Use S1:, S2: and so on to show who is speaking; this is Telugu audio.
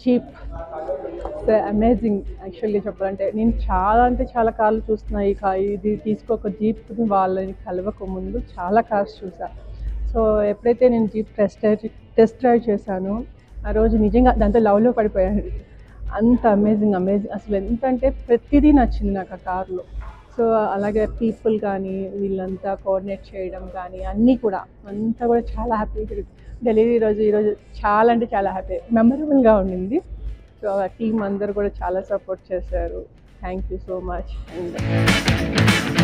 S1: చీప్ అమేజింగ్ యాక్చువల్లీ చెప్పాలంటే నేను చాలా అంటే చాలా కార్లు చూస్తున్నా ఈ కా ఇది తీసుకోక జీప్ వాళ్ళని కలవక ముందు చాలా కార్స్ చూసా సో ఎప్పుడైతే నేను jeep test drive test drive చేశానో ఆ రోజు నిజంగా దాంతో లవ్లో పడిపోయాను అంత అమేజింగ్ అమేజింగ్ అసలు ఎంత అంటే ప్రతిదీ నచ్చింది నాకు ఆ కార్లో సో అలాగే పీపుల్ కానీ వీళ్ళంతా కోఆర్డినేట్ చేయడం కానీ అన్నీ కూడా అంతా కూడా చాలా హ్యాపీ డెలివరీ రోజు ఈరోజు చాలా అంటే చాలా హ్యాపీ మెమరబుల్గా ఉండింది సో ఆ టీం అందరు కూడా చాలా సపోర్ట్ చేశారు thank you so much and